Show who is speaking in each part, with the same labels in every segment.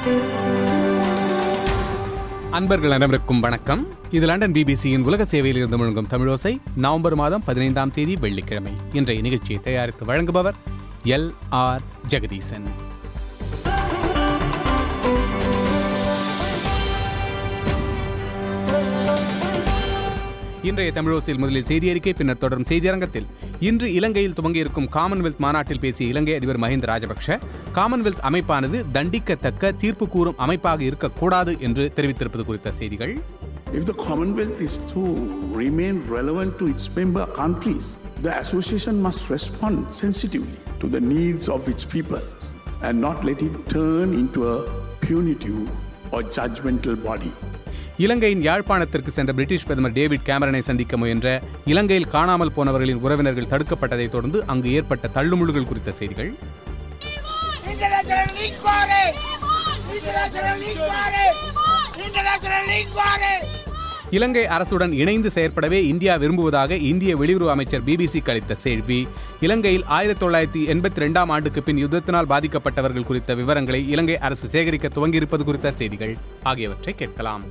Speaker 1: அன்பர்கள் அனைவருக்கும் வணக்கம் இது லண்டன் பிபிசியின் உலக சேவையில் இருந்து முழங்கும் தமிழோசை நவம்பர் மாதம் பதினைந்தாம் தேதி வெள்ளிக்கிழமை இன்றைய நிகழ்ச்சியை தயாரித்து வழங்குபவர் எல் ஆர் ஜெகதீசன் இன்றைய தமிழோசையில் முதலில் செய்தி அறிக்கை பின்னர் தொடரும் செய்தியரங்கத்தில் இன்று இலங்கையில் துவங்கியிருக்கும் காமன்வெல்த் மாநாட்டில் பேசிய இலங்கை அதிபர் மஹிந்த ராஜபக்ஷ காமன்வெல்த் அமைப்பானது தண்டிக்கத்தக்க தீர்ப்பு கூறும் அமைப்பாக இருக்கக்கூடாது என்று தெரிவித்திருப்பது குறித்த செய்திகள்
Speaker 2: If the Commonwealth is to remain relevant to its member countries, the association must respond sensitively to the needs of its peoples and not let it turn into a punitive or judgmental body.
Speaker 1: இலங்கையின் யாழ்ப்பாணத்திற்கு சென்ற British பிரதமர் David கேமரனை சந்திக்க முயன்ற இலங்கையில் காணாமல் போனவர்களின் உறவினர்கள் தடுக்கப்பட்டதைத் தொடர்ந்து அங்கு ஏற்பட்ட தள்ளுமுள்ளுகள் குறித்த செய்திகள்
Speaker 3: International Inquiry! International Inquiry! International Inquiry!
Speaker 1: இலங்கை அரசுடன் இணைந்து செயற்படவே இந்தியா விரும்புவதாக இந்திய வெளியுறவு அமைச்சர் பிபிசிக்கு அளித்த கேள்வி இலங்கையில் ஆயிரத்தி தொள்ளாயிரத்தி எண்பத்தி ரெண்டாம் ஆண்டுக்கு பின் யுத்தத்தினால் பாதிக்கப்பட்டவர்கள் குறித்த விவரங்களை இலங்கை அரசு சேகரிக்க துவங்கியிருப்பது குறித்த செய்திகள் ஆகியவற்றை கேட்கலாம்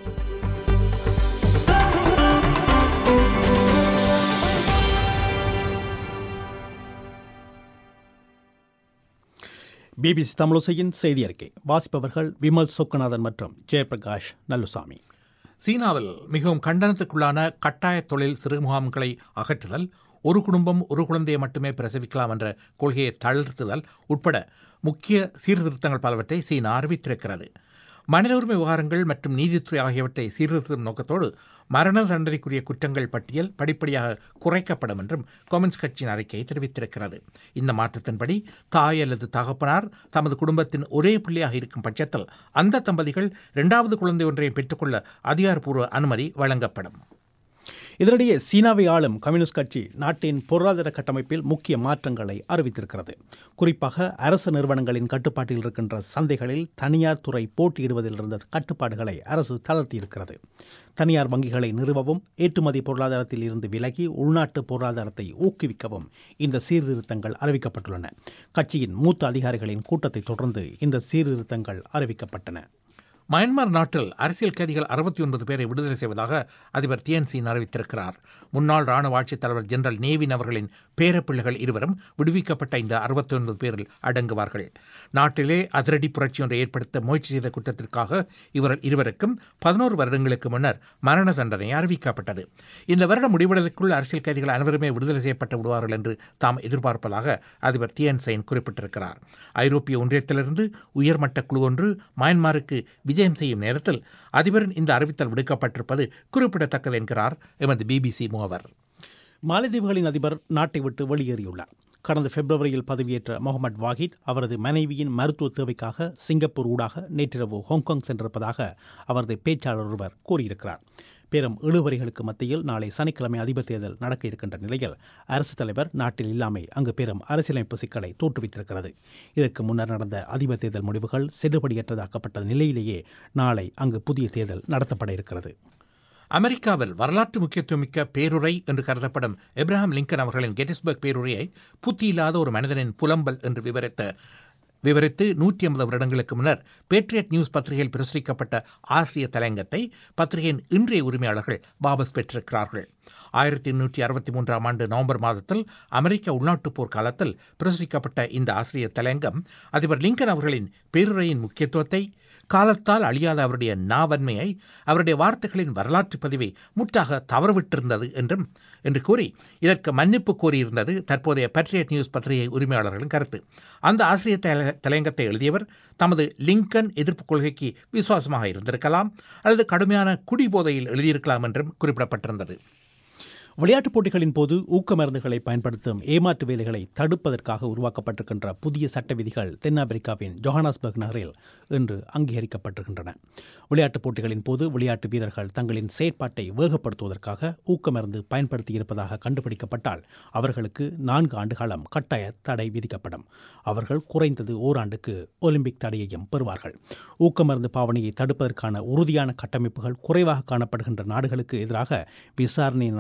Speaker 4: பிபிசி தமிழோசையின் செய்தி அறிக்கை வாசிப்பவர்கள் விமல் சொக்கநாதன் மற்றும் ஜெயபிரகாஷ் நல்லுசாமி
Speaker 5: சீனாவில் மிகவும் கண்டனத்துக்குள்ளான கட்டாய தொழில் சிறு முகாம்களை அகற்றுதல் ஒரு குடும்பம் ஒரு குழந்தையை மட்டுமே பிரசவிக்கலாம் என்ற கொள்கையை தளர்த்துதல் உட்பட முக்கிய சீர்திருத்தங்கள் பலவற்றை சீனா அறிவித்திருக்கிறது மனித உரிமை விவகாரங்கள் மற்றும் நீதித்துறை ஆகியவற்றை சீர்திருத்தும் நோக்கத்தோடு மரண தண்டனைக்குரிய குற்றங்கள் பட்டியல் படிப்படியாக குறைக்கப்படும் என்றும் கம்யூனிஸ்ட் கட்சியின் அறிக்கை தெரிவித்திருக்கிறது இந்த மாற்றத்தின்படி தாய் அல்லது தகப்பனார் தமது குடும்பத்தின் ஒரே பிள்ளையாக இருக்கும் பட்சத்தில் அந்த தம்பதிகள் இரண்டாவது குழந்தை ஒன்றையும் பெற்றுக்கொள்ள அதிகாரப்பூர்வ அனுமதி வழங்கப்படும்
Speaker 4: இதனிடையே சீனாவை ஆளும் கம்யூனிஸ்ட் கட்சி நாட்டின் பொருளாதார கட்டமைப்பில் முக்கிய மாற்றங்களை அறிவித்திருக்கிறது குறிப்பாக அரசு நிறுவனங்களின் கட்டுப்பாட்டில் இருக்கின்ற சந்தைகளில் தனியார் துறை போட்டியிடுவதில் இருந்த கட்டுப்பாடுகளை அரசு தளர்த்தியிருக்கிறது தனியார் வங்கிகளை நிறுவவும் ஏற்றுமதி பொருளாதாரத்தில் இருந்து விலகி உள்நாட்டு பொருளாதாரத்தை ஊக்குவிக்கவும் இந்த சீர்திருத்தங்கள் அறிவிக்கப்பட்டுள்ளன கட்சியின் மூத்த அதிகாரிகளின் கூட்டத்தை தொடர்ந்து இந்த சீர்திருத்தங்கள் அறிவிக்கப்பட்டன
Speaker 5: மயன்மார் நாட்டில் அரசியல் கைதிகள் அறுபத்தி ஒன்பது பேரை விடுதலை செய்வதாக அதிபர் தியன்சின் அறிவித்திருக்கிறார் முன்னாள் ராணுவ ஆட்சித் தலைவர் ஜெனரல் நேவின் அவர்களின் பேரப்பிள்ளைகள் இருவரும் விடுவிக்கப்பட்ட இந்த அறுபத்தி ஒன்பது பேரில் அடங்குவார்கள் நாட்டிலே அதிரடி புரட்சி ஒன்றை ஏற்படுத்த முயற்சி செய்த குற்றத்திற்காக இவர்கள் இருவருக்கும் பதினோரு வருடங்களுக்கு முன்னர் மரண தண்டனை அறிவிக்கப்பட்டது இந்த வருடம் முடிவடைவதற்குள் அரசியல் கைதிகள் அனைவருமே விடுதலை செய்யப்பட்டு விடுவார்கள் என்று தாம் எதிர்பார்ப்பதாக அதிபர் தியன்சைன் குறிப்பிட்டிருக்கிறார் ஐரோப்பிய ஒன்றியத்திலிருந்து உயர்மட்ட குழு ஒன்று மயன்மாருக்கு விஜயம் செய்யும் நேரத்தில் அதிபரின் இந்த அறிவித்தல் விடுக்கப்பட்டிருப்பது குறிப்பிடத்தக்கது என்கிறார் எமது பிபிசி முகவர்
Speaker 4: மாலத்தீவுகளின் அதிபர் நாட்டை விட்டு வெளியேறியுள்ளார் கடந்த பிப்ரவரியில் பதவியேற்ற முகமது வாஹித் அவரது மனைவியின் மருத்துவ தேவைக்காக சிங்கப்பூர் ஊடாக நேற்றிரவு ஹாங்காங் சென்றிருப்பதாக அவரது பேச்சாளர் ஒருவர் கூறியிருக்கிறார் பெரும் இழுவரிகளுக்கு மத்தியில் நாளை சனிக்கிழமை அதிபர் தேர்தல் நடக்க இருக்கின்ற நிலையில் அரசு தலைவர் நாட்டில் இல்லாமை அங்கு பெரும் அரசியலமைப்பு சிக்கலை தோற்றுவித்திருக்கிறது இதற்கு முன்னர் நடந்த அதிபர் தேர்தல் முடிவுகள் செல்லுபடியற்றதாக்கப்பட்ட நிலையிலேயே நாளை அங்கு புதிய தேர்தல் நடத்தப்பட இருக்கிறது
Speaker 5: அமெரிக்காவில் வரலாற்று முக்கியத்துவமிக்க பேருரை என்று கருதப்படும் எப்ரஹாம் லிங்கன் அவர்களின் கெட்டிஸ்பர்க் பேருரையை புத்தியில்லாத ஒரு மனிதனின் புலம்பல் என்று விவரித்த விவரித்து நூற்றி ஐம்பது வருடங்களுக்கு முன்னர் பேட்ரியட் நியூஸ் பத்திரிகையில் பிரசுரிக்கப்பட்ட ஆசிரிய தலையங்கத்தை பத்திரிகையின் இன்றைய உரிமையாளர்கள் வாபஸ் பெற்றிருக்கிறார்கள் ஆயிரத்தி எண்ணூற்றி அறுபத்தி மூன்றாம் ஆண்டு நவம்பர் மாதத்தில் அமெரிக்க உள்நாட்டுப் போர் காலத்தில் பிரசுரிக்கப்பட்ட இந்த ஆசிரியர் தலையங்கம் அதிபர் லிங்கன் அவர்களின் பேருரையின் முக்கியத்துவத்தை காலத்தால் அழியாத அவருடைய நாவன்மையை அவருடைய வார்த்தைகளின் வரலாற்று பதிவை முற்றாக தவறவிட்டிருந்தது என்றும் என்று கூறி இதற்கு மன்னிப்பு கோரியிருந்தது தற்போதைய பட்ரியட் நியூஸ் பத்திரிகை உரிமையாளர்களின் கருத்து அந்த ஆசிரியர் தல- தலையங்கத்தை எழுதியவர் தமது லிங்கன் எதிர்ப்பு கொள்கைக்கு விசுவாசமாக இருந்திருக்கலாம் அல்லது கடுமையான குடிபோதையில் எழுதியிருக்கலாம் என்றும் குறிப்பிடப்பட்டிருந்தது
Speaker 4: விளையாட்டுப் போட்டிகளின் போது ஊக்க மருந்துகளை பயன்படுத்தும் ஏமாற்று வேலைகளை தடுப்பதற்காக உருவாக்கப்பட்டிருக்கின்ற புதிய சட்ட விதிகள் தென்னாப்பிரிக்காவின் ஜொஹானஸ்பர்க் நகரில் இன்று அங்கீகரிக்கப்பட்டிருக்கின்றன விளையாட்டுப் போட்டிகளின் போது விளையாட்டு வீரர்கள் தங்களின் செயற்பாட்டை வேகப்படுத்துவதற்காக ஊக்க மருந்து பயன்படுத்தியிருப்பதாக கண்டுபிடிக்கப்பட்டால் அவர்களுக்கு நான்கு ஆண்டு காலம் கட்டாய தடை விதிக்கப்படும் அவர்கள் குறைந்தது ஓராண்டுக்கு ஒலிம்பிக் தடையையும் பெறுவார்கள் ஊக்க மருந்து பாவனையை தடுப்பதற்கான உறுதியான கட்டமைப்புகள் குறைவாக காணப்படுகின்ற நாடுகளுக்கு எதிராக விசாரணை நடத்துவதற்கு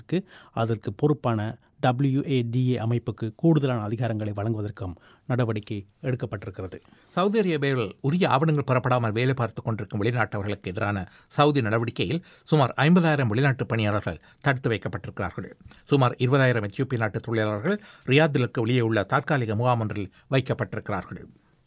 Speaker 4: செய்வதற்கு அதற்கு பொறுப்பான WADA அமைப்புக்கு கூடுதலான அதிகாரங்களை வழங்குவதற்கும் நடவடிக்கை எடுக்கப்பட்டிருக்கிறது
Speaker 5: சவுதி அரேபியாவில் உரிய ஆவணங்கள் பெறப்படாமல் வேலை பார்த்துக் கொண்டிருக்கும் வெளிநாட்டவர்களுக்கு எதிரான சவுதி நடவடிக்கையில் சுமார் ஐம்பதாயிரம் வெளிநாட்டு பணியாளர்கள் தடுத்து வைக்கப்பட்டிருக்கிறார்கள் சுமார் இருபதாயிரம் எத்தியோப்பிய நாட்டு தொழிலாளர்கள் ரியாத்திலுக்கு வெளியே உள்ள தற்காலிக முகாம் ஒன்றில் வைக்கப்பட்டிருக்கிறார்கள்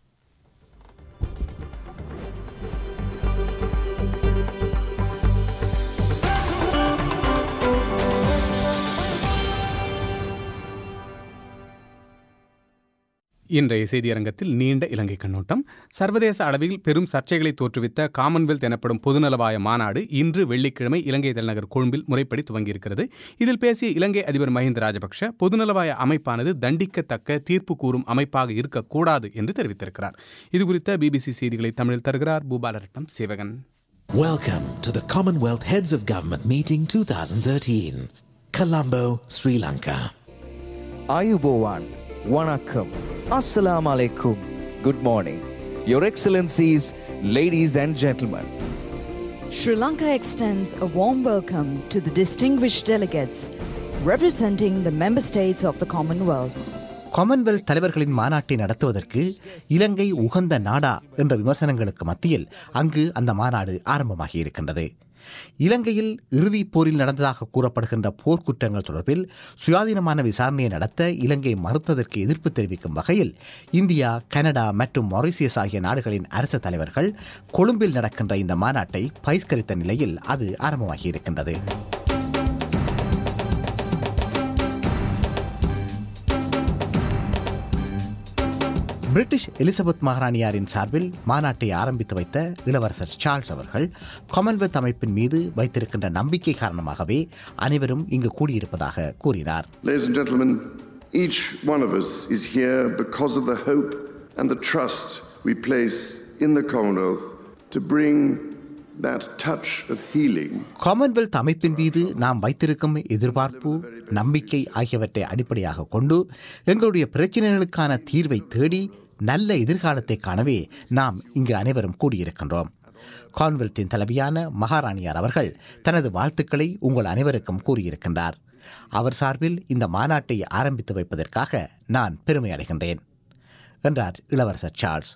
Speaker 1: இன்றைய செய்தியரங்கத்தில் நீண்ட இலங்கை கண்ணோட்டம் சர்வதேச அளவில் பெரும் சர்ச்சைகளை தோற்றுவித்த காமன்வெல்த் எனப்படும் பொதுநலவாய மாநாடு இன்று வெள்ளிக்கிழமை இலங்கை தலைநகர் கொழும்பில் முறைப்படி துவங்கியிருக்கிறது இதில் பேசிய இலங்கை அதிபர் மஹிந்த ராஜபக்ஷ பொதுநலவாய அமைப்பானது தண்டிக்கத்தக்க தீர்ப்பு கூறும் அமைப்பாக இருக்கக்கூடாது என்று தெரிவித்திருக்கிறார் இதுகுறித்த பிபிசி செய்திகளை தமிழில் தருகிறார் Poopalaratnam Sivagan
Speaker 6: Welcome to the Commonwealth Heads of Government Meeting 2013, Colombo, Sri Lanka.
Speaker 7: Ayubowan, Wanakkam, Assalamu alaikum, good morning. Your Excellencies, ladies and gentlemen.
Speaker 8: Sri Lanka extends a warm welcome to the distinguished delegates representing the member states of the Commonwealth.
Speaker 9: Commonwealth தலைவர்களின் மாநாட்டை நடத்துவதற்கு இலங்கை உகந்த நாடா என்ற விமர்சனங்களுக்கு மத்தியில் அங்கு அந்த மாநாடு ஆரம்பமாகி இருக்கின்றது இலங்கையில் இறுதிப் போரில் நடந்ததாக கூறப்படுகின்ற போர்க்குற்றங்கள் தொடர்பில் சுயாதீனமான விசாரணையை நடத்த இலங்கை மறுத்ததற்கு எதிர்ப்பு தெரிவிக்கும் வகையில் இந்தியா கனடா மற்றும் மொரிசியஸ் ஆகிய நாடுகளின் அரசு தலைவர்கள் கொழும்பில் நடக்கின்ற இந்த மாநாட்டை பகிஷ்கரித்த நிலையில் அது ஆரம்பமாகி இருக்கின்றது பிரிட்டிஷ் எலிசபெத் மகாராணியாரின் சார்பில் மாநாட்டை ஆரம்பித்து வைத்த இளவரசர் சார்ல்ஸ் அவர்கள் காமன்வெல்த் அமைப்பின் மீது வைத்திருக்கின்ற நம்பிக்கை காரணமாகவே அனைவரும் இங்கு கூடியிருப்பதாக கூறினார்
Speaker 10: Ladies and gentlemen, each one of us is here because of the hope and the trust we place in the Commonwealth to bring that touch of healing
Speaker 9: Commonwealth அமைப்பின் மீது நாம் வைத்திருக்கும் எதிர்பார்ப்பு நம்பிக்கை ஆகியவற்றை அடிப்படையாக கொண்டு எங்களுடைய பிரச்சனைகளுக்கான தீர்வை தேடி நல்ல எதிர்காலத்தை காணவே நாம் இங்கு அனைவரும் கூடியிருக்கின்றோம் கான்வெல்த்தின் தலைவியான மகாராணியார் அவர்கள் தனது வாழ்த்துக்களை உங்கள் அனைவருக்கும் கூறியிருக்கின்றார் அவர் சார்பில் இந்த மாநாட்டை ஆரம்பித்து வைப்பதற்காக நான் பெருமை அடைகின்றேன் என்றார் இளவரசர் சார்ல்ஸ்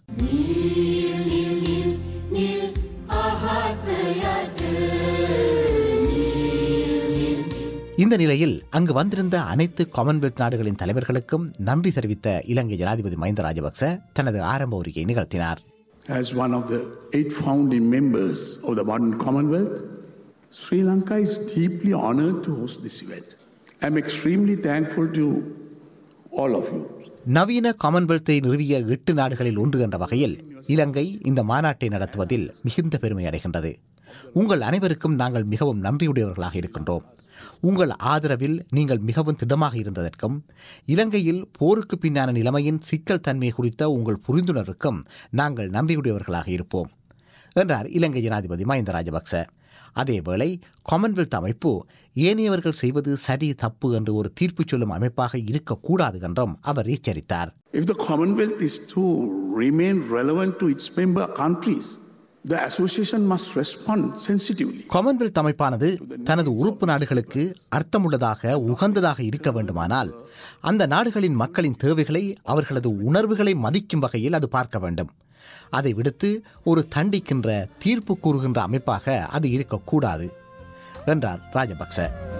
Speaker 9: இந்த நிலையில் அங்கு வந்திருந்த அனைத்து காமன்வெல்த் நாடுகளின் தலைவர்களுக்கும் நன்றி தெரிவித்த இலங்கை ஜனாதிபதி மஹிந்த ராஜபக்ச தனது ஆரம்ப உரையை நிகழ்த்தினார்
Speaker 2: As one of the eight founding members of the modern Commonwealth, Sri Lanka is deeply honored to host this event. I'm extremely thankful to all of you.
Speaker 9: நவீன காமன்வெல்த்தை நிறுவிய எட்டு நாடுகளில் ஒன்று என்ற வகையில் இலங்கை இந்த மாநாட்டை நடத்துவதில் மிகுந்த பெருமை அடைகின்றது உங்கள் அனைவருக்கும் நாங்கள் மிகவும் நன்றியுடையவர்களாக இருக்கின்றோம் உங்கள் ஆதரவில் நீங்கள் மிகவும் திடமாக இருந்ததற்கும் இலங்கையில் போருக்கு பின்னான நிலைமையின் சிக்கல் தன்மை குறித்த உங்கள் புரிந்துணர்வுக்கும் நாங்கள் நன்றியுடையவர்களாக இருப்போம் என்றார் இலங்கை ஜனாதிபதி மஹிந்த ராஜபக்ச அதேவேளை காமன்வெல்த் அமைப்பு ஏனையவர்கள் செய்வது சரி தப்பு என்று ஒரு தீர்ப்பு சொல்லும் அமைப்பாக இருக்கக்கூடாது என்றும் அவர் எச்சரித்தார்
Speaker 2: If the Commonwealth is to remain relevant to its member countries, the association must respond sensitively.
Speaker 9: Commonwealth அமைப்பானது தனது உறுப்பு நாடுகளுக்கு அர்த்தமுள்ளதாக உகந்ததாக இருக்க வேண்டுமானால் அந்த நாடுகளின் மக்களின் தேவைகளை அவர்களது உணர்வுகளை மதிக்கும் வகையில் அது பார்க்க வேண்டும் அதை விடுத்து ஒரு தண்டிக்கின்ற தீர்ப்பு கூறுகின்ற அமைப்பாக அது இருக்கக்கூடாது என்றார் ராஜபக்ச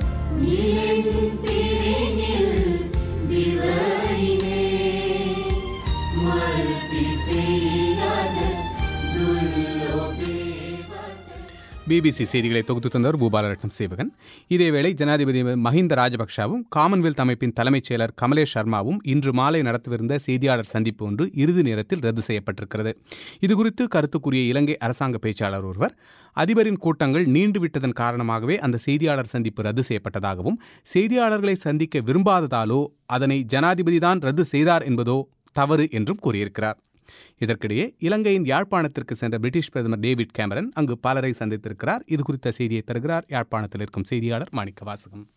Speaker 1: பிபிசி செய்திகளை தொகுத்து தந்தவர் பூபாலரட்னம் சேவகன் இதேவேளை ஜனாதிபதி மஹிந்த ராஜபக்ஷவும் காமன்வெல்த் அமைப்பின் தலைமைச் செயலர் கமலேஷ் சர்மாவும் இன்று மாலை நடத்தவிருந்த செய்தியாளர் சந்திப்பு ஒன்று இறுதி நேரத்தில் ரத்து செய்யப்பட்டிருக்கிறது இதுகுறித்து கருத்து கூறிய இலங்கை அரசாங்க பேச்சாளர் ஒருவர் அதிபரின் கூட்டங்கள் நீண்டுவிட்டதன் காரணமாகவே அந்த செய்தியாளர் சந்திப்பு ரத்து செய்யப்பட்டதாகவும் செய்தியாளர்களை சந்திக்க விரும்பாததாலோ அதனை ஜனாதிபதிதான் ரத்து செய்தார் என்பதோ தவறு என்றும் கூறியிருக்கிறார் இதற்கிடையே இலங்கையின் யாழ்ப்பாணத்திற்கு சென்ற பிரிட்டிஷ் பிரதமர் டேவிட் கேமரன் அங்கு பலரை சந்தித்திருக்கிறார் இது குறித்த செய்தியை தருகிறார் யாழ்ப்பாணத்தில் இருக்கும் செய்தியாளர் மாணிக்க வாசகம்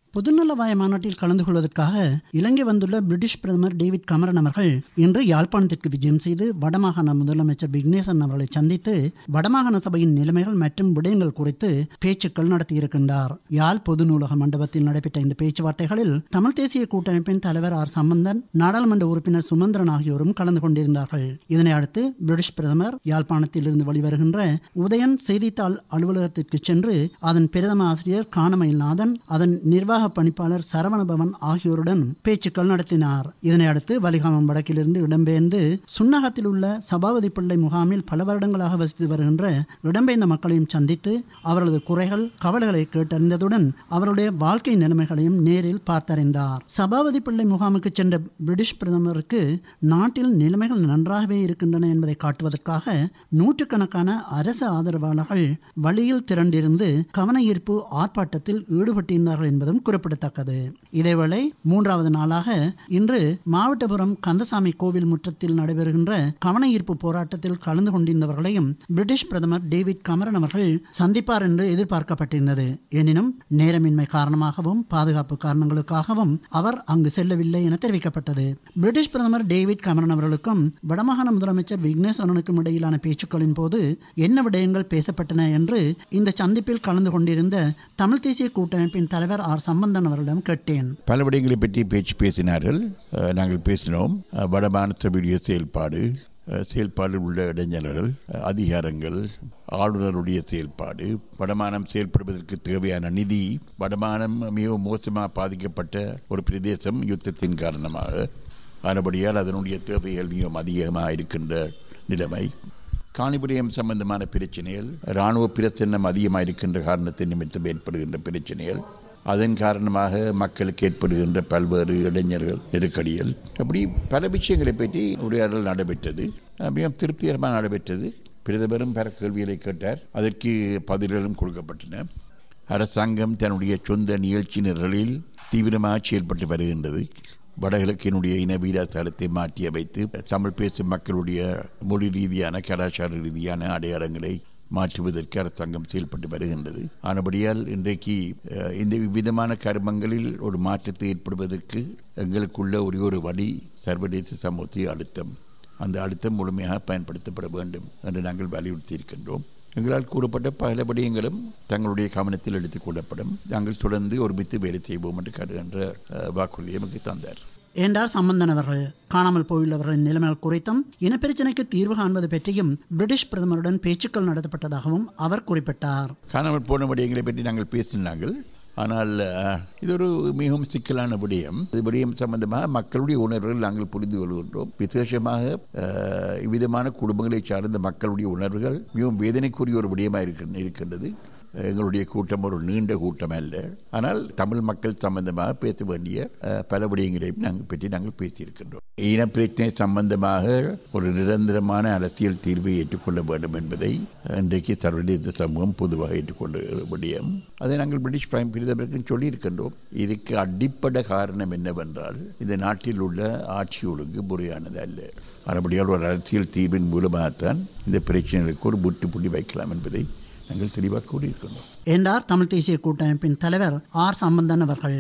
Speaker 11: பொதுநலவாய மாநாட்டில் கலந்து கொள்வதற்காக இலங்கை வந்துள்ள பிரிட்டிஷ் பிரதமர் டேவிட் கமரன் அவர்கள் இன்று யாழ்ப்பாணத்திற்கு விஜயம் செய்து வடமாகாண முதலமைச்சர் விக்னேசன் அவர்களை சந்தித்து வடமாகாண சபையின் நிலைமைகள் மற்றும் விடயங்கள் குறித்து பேச்சுக்கள் நடத்தியிருக்கின்றார் யாழ் பொது நூலக மண்டபத்தில் நடைபெற்ற இந்த பேச்சுவார்த்தைகளில் தமிழ் தேசிய கூட்டமைப்பின் தலைவர் ஆர் சம்பந்தன் நாடாளுமன்ற உறுப்பினர் சுமந்திரன் ஆகியோரும் கலந்து கொண்டிருந்தார்கள் இதனை அடுத்து பிரிட்டிஷ் பிரதமர் யாழ்ப்பாணத்தில் இருந்து வெளிவருகின்ற உதயன் செய்தித்தாள் அலுவலகத்திற்கு சென்று அதன் பிரதம ஆசிரியர் காணமயில்நாதன் அதன் நிர்வாக பணிப்பாளர் சரவணபவன் ஆகியோருடன் பேச்சுக்கள் நடத்தினார் இதனை அடுத்து வலிகாமம் வடக்கிலிருந்து இடம்பெயர்ந்து சுன்னகத்தில் உள்ள சபாபதி பிள்ளை முகாமில் பல வருடங்களாக வசித்து வருகின்ற இடம்பெயர்ந்த மக்களையும் சந்தித்து அவர்களது குறைகள் கவலைகளை கேட்டறிந்ததுடன் அவருடைய வாழ்க்கை நிலைமைகளையும் நேரில் பார்த்தறிந்தார் சபாபதி பிள்ளை முகாமுக்கு சென்ற பிரிட்டிஷ் பிரதமருக்கு நாட்டில் நிலைமைகள் நன்றாகவே இருக்கின்றன என்பதை காட்டுவதற்காக நூற்றுக்கணக்கான அரசு ஆதரவாளர்கள் வழியில் திரண்டிருந்து கவன ஈர்ப்பு ஆர்ப்பாட்டத்தில் ஈடுபட்டிருந்தார்கள் என்பதும் குறிப்பிடத்தக்கது இதேவேளை மூன்றாவது நாளாக இன்று மாவட்டபுரம் கந்தசாமி கோவில் முற்றத்தில் நடைபெறுகின்ற கவன ஈர்ப்பு போராட்டத்தில் கலந்து கொண்டிருந்தவர்களையும் பிரிட்டிஷ் பிரதமர் டேவிட் கமரன் அவர்கள் சந்திப்பார் என்று எதிர்பார்க்கப்பட்டிருந்தது எனினும் நேரமின்மை காரணமாகவும் பாதுகாப்பு காரணங்களுக்காகவும் அவர் அங்கு செல்லவில்லை என தெரிவிக்கப்பட்டது பிரிட்டிஷ் பிரதமர் டேவிட் கமரன் அவர்களுக்கும் வடமாகாண முதலமைச்சர் விக்னேஸ்வரனுக்கும் இடையிலான பேச்சுக்களின் போது என்ன விடயங்கள் பேசப்பட்டன என்று இந்த சந்திப்பில் கலந்து கொண்டிருந்த தமிழ் தேசிய கூட்டமைப்பின் தலைவர் ஆர் சம்பந்தன் அவர்களிடம் கேட்டேன்
Speaker 12: பல விடயங்களை பற்றி பேச்சு பேசினார்கள் அஹ், நாங்கள் பேசினோம் அஹ், வடமாநில சபையுடைய செயல்பாடு அஹ், செயல்பாடில் உள்ள இடைஞ்சல்கள் அஹ், அதிகாரங்கள் ஆளுநருடைய செயல்பாடு வடமானம் செயல்படுவதற்கு தேவையான நிதி வடமானம் மிகவும் மோசமாக பாதிக்கப்பட்ட ஒரு பிரதேசம் யுத்தத்தின் காரணமாக ஆனபடியால் அதனுடைய தேவைகள் மிகவும் அதிகமாக இருக்கின்ற நிலைமை காணிபுரியம் சம்பந்தமான பிரச்சனைகள் இராணுவ பிரச்சனம் அதிகமாக இருக்கின்ற காரணத்தை நிமித்தம் ஏற்படுகின்ற பிரச்சனைகள் அதன் காரணமாக மக்களுக்கு ஏற்படுகின்ற பல்வேறு இளைஞர்கள் நெருக்கடிகள் அப்படி பல விஷயங்களை பற்றி உரையாடல் நடைபெற்றது அஹ் மிகவும் திருப்திகரமாக நடைபெற்றது பிரதமரும் பல கேள்விகளை கேட்டார் அதற்கு பதில்களும் கொடுக்கப்பட்டன அரசாங்கம் தன்னுடைய சொந்த நிகழ்ச்சி நிரலில் தீவிரமாக செயல்பட்டு வருகின்றது வடகிழக்கினுடைய இன வீராசாரத்தை மாற்றி அமைத்து தமிழ் பேசும் மக்களுடைய மொழி ரீதியான கலாச்சார ரீதியான அடையாளங்களை மாற்றுவதற்கு அரசாங்கம் செயல்பட்டு வருகின்றது ஆனபடியால் இன்றைக்கு அஹ், இந்த விதமான கர்மங்களில் ஒரு மாற்றத்தை ஏற்படுவதற்கு எங்களுக்குள்ள ஒரே ஒரு வழி சர்வதேச சமூகத்திய அழுத்தம் அந்த அழுத்தம் முழுமையாக பயன்படுத்தப்பட வேண்டும் என்று நாங்கள் வலியுறுத்தி இருக்கின்றோம் எங்களால் கூறப்பட்ட பல விடயங்களும் தங்களுடைய கவனத்தில் எடுத்துக் கொள்ளப்படும் நாங்கள் தொடர்ந்து ஒருமித்து வேலை செய்வோம் என்று கருதுகின்ற அஹ், வாக்குறுதியை எமக்கு தந்தார்
Speaker 11: என்றார் சம்பந்தன் அவர்கள் காணாமல் போயுள்ளவர்களின் நிலைமைகள் குறித்தும் இனப்பிரச்சினைக்கு தீர்வு காண்பது பற்றியும் பிரிட்டிஷ் பிரதமருடன் பேச்சுக்கள் நடத்தப்பட்டதாகவும் அவர் குறிப்பிட்டார்
Speaker 12: காணாமல் போன விடயங்களை பற்றி நாங்கள் பேசினாங்கள் ஆனால் அஹ், இது ஒரு மிகவும் சிக்கலான விடயம் இது விடயம் சம்பந்தமாக மக்களுடைய உணர்வுகள் நாங்கள் புரிந்து கொள்கின்றோம் விசேஷமாக அஹ், இவ்விதமான குடும்பங்களை சார்ந்த மக்களுடைய உணர்வுகள் மிகவும் வேதனைக்குரிய ஒரு விடயமாக இருக்கின்ற- இருக்கின்றது எங்களுடைய கூட்டம் ஒரு நீண்ட கூட்டம் அல்ல ஆனால் தமிழ் மக்கள் சம்பந்தமாக பேச வேண்டிய அஹ், பல விடயங்களையும் நாங்கள் பற்றி நாங்கள் பேசியிருக்கின்றோம் இனப்பிரச்சனை சம்பந்தமாக ஒரு நிரந்தரமான அரசியல் தீர்வை ஏற்றுக்கொள்ள வேண்டும் என்பதை இன்றைக்கு சர்வதேச சமூகம் பொதுவாக ஏற்றுக்கொண்ட விடயம் அதை நாங்கள் பிரிட்டிஷ் பிரைம் பிரதமருக்கும் சொல்லியிருக்கின்றோம் இதுக்கு அடிப்படை காரணம் என்னவென்றால் இந்த நாட்டில் உள்ள ஆட்சி ஒழுங்கு முறையானது அல்ல மறுபடியால் ஒரு அரசியல் தீர்வின் மூலமாகத்தான் இந்த பிரச்சனைகளுக்கு ஒரு முற்றுப்புள்ளி வைக்கலாம் என்பதை நாங்கள் தெளிவாக கூறியிருக்கின்றோம்
Speaker 11: என்றார் தமிழ் தேசிய கூட்டமைப்பின் தலைவர் ஆர் சம்பந்தன் அவர்கள்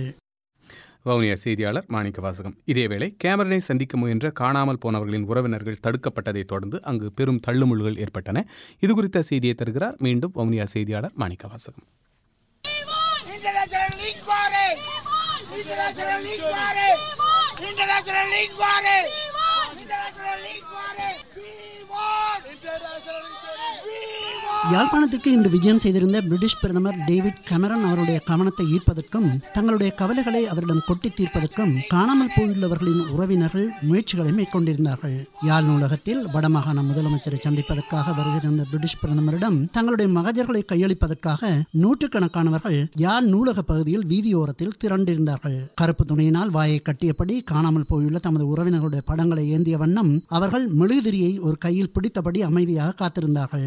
Speaker 1: வவுனியா செய்தியாளர் மாணிக்க வாசகம் இதேவேளை கேமரனை சந்திக்க முயன்ற காணாமல் போனவர்களின் உறவினர்கள் தடுக்கப்பட்டதைத் தொடர்ந்து அங்கு பெரும் தள்ளுமுள்ளுகள் ஏற்பட்டன இது குறித்த செய்தியை தருகிறார் மீண்டும் வவுனியா செய்தியாளர் மாணிக்க வாசகம்
Speaker 3: International League Party! International League Party! International League Party! International League Party! We want! International League Party! We want!
Speaker 11: யாழ்ப்பாணத்துக்கு இன்று விஜயம் செய்திருந்த பிரிட்டிஷ் பிரதமர் டேவிட் கமரன் அவருடைய கவனத்தை ஈர்ப்பதற்கும் தங்களுடைய கவலைகளை அவரிடம் கொட்டி தீர்ப்பதற்கும் காணாமல் போயுள்ளவர்களின் உறவினர்கள் முயற்சிகளை மேற்கொண்டிருந்தார்கள் யாழ் நூலகத்தில் வடமாகாண முதலமைச்சரை சந்திப்பதற்காக வருகின்ற பிரிட்டிஷ் பிரதமரிடம் தங்களுடைய மகஜர்களை கையளிப்பதற்காக நூற்றுக்கணக்கானவர்கள் யாழ் நூலக பகுதியில் வீதியோரத்தில் திரண்டிருந்தார்கள் கருப்பு துணியினால் வாயை கட்டியபடி காணாமல் போயுள்ள தமது உறவினர்களுடைய படங்களை ஏந்திய வண்ணம் அவர்கள் மெழுகுதிரியை ஒரு கையில் பிடித்தபடி அமைதியாக காத்திருந்தார்கள்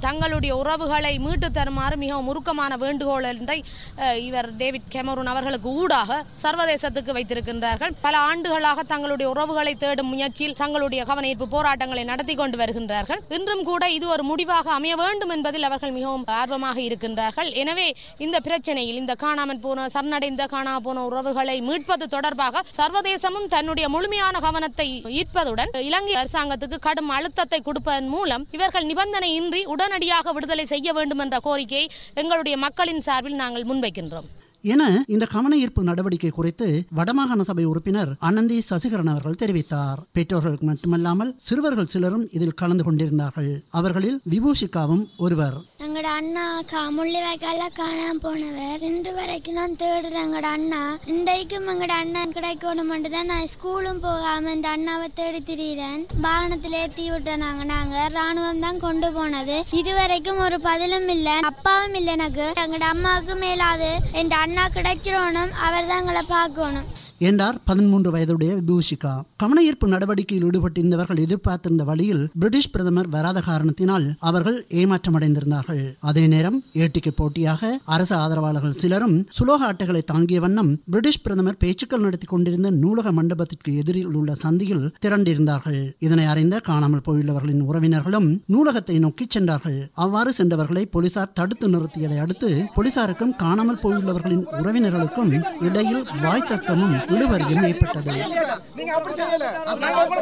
Speaker 13: தங்களுடைய உறவுகளை மீட்டு தருமாறு மிகவும் உருக்கமான வேண்டுகோள் ஒன்றை அஹ், இவர் டேவிட் கெமரூன் அவர்களுக்கு ஊடாக சர்வதேசத்துக்கு வைத்திருக்கின்றார்கள் பல ஆண்டுகளாக தங்களுடைய உறவுகளை தேடும் முயற்சியில் தங்களுடைய கவனஈர்ப்பு போராட்டங்களை நடத்தி கொண்டு வருகின்றார்கள் இன்றும் கூட இது ஒரு முடிவாக அமைய வேண்டும் என்பதில் அவர்கள் மிகவும் ஆர்வமாக இருக்கின்றார்கள் எனவே இந்த பிரச்சனையில் இந்த காணாமல் போன சரணடைந்த காணாமல் போன உறவுகளை மீட்பது தொடர்பாக சர்வதேசமும் தன்னுடைய முழுமையான கவனத்தை ஈர்ப்பதுடன் இலங்கை அரசாங்கத்துக்கு கடும் அழுத்தத்தை கொடுப்பதன் மூலம் இவர்கள் நிபந்தனையின்றி உடனடியாக விடுதலை செய்ய வேண்டும் என்ற கோரிக்கையை எங்களுடைய மக்களின் சார்பில் நாங்கள் முன்வைக்கின்றோம்
Speaker 11: என இந்த கவன ஈர்ப்பு நடவடிக்கை குறித்து வடமாகாண சபை உறுப்பினர் அனந்தி சசிகரன் அவர்கள் தெரிவித்தார் பெற்றோர்கள் மட்டுமல்லாமல் சிறுவர்கள் சிலரும் இதில் கலந்து கொண்டிருந்தார்கள் அவர்களில் விபூஷிகாவும் ஒருவர்
Speaker 14: எங்களோட அண்ணா கா முள்ளிவாய்க்கால காணாம போனவர் இன்று வரைக்கும் நான் தேடுறேன் எங்களோட அண்ணா இன்றைக்கும் எங்களோட அண்ணன் கிடைக்கணும் தான் நான் ஸ்கூலும் போகாம இந்த அண்ணாவை தேடி திரியிறேன் வாகனத்தில் ஏற்றி விட்டனாங்க நாங்க ராணுவம் தான் கொண்டு போனது இதுவரைக்கும் ஒரு பதிலும் இல்லை அப்பாவும் இல்லை எனக்கு எங்களோட அம்மாவுக்கு மேலாது என் அண்ணா கிடைச்சிடணும் அவர் தான் எங்களை பார்க்கணும்
Speaker 11: என்றார் பதிமூன்று வயதுடைய விபூஷிகா கவன ஈர்ப்பு நடவடிக்கையில் ஈடுபட்டிருந்தவர்கள் எதிர்பார்த்திருந்த வழியில் பிரிட்டிஷ் பிரதமர் வராத காரணத்தினால் அவர்கள் ஏமாற்றமடைந்திருந்தார்கள் அதே நேரம் ஏட்டிக்கு போட்டியாக அரசு ஆதரவாளர்கள் சிலரும் சுலோக அட்டைகளை தாங்கிய வண்ணம் பிரிட்டிஷ் பிரதமர் பேச்சுக்கள் நடத்தி கொண்டிருந்த நூலக மண்டபத்திற்கு எதிரில் உள்ள சந்தியில் திரண்டிருந்தார்கள் இதனை அறிந்த காணாமல் போயுள்ளவர்களின் உறவினர்களும் நூலகத்தை நோக்கி சென்றார்கள் அவ்வாறு சென்றவர்களை போலீசார் தடுத்து நிறுத்தியதை அடுத்து போலீசாருக்கும் காணாமல் போயுள்ளவர்களின் உறவினர்களுக்கும் இடையில் வாய் தர்க்கமும் இழுவரியும் ஏற்பட்டது
Speaker 3: நீங்க அப்படி செய்யல நாங்க உங்களை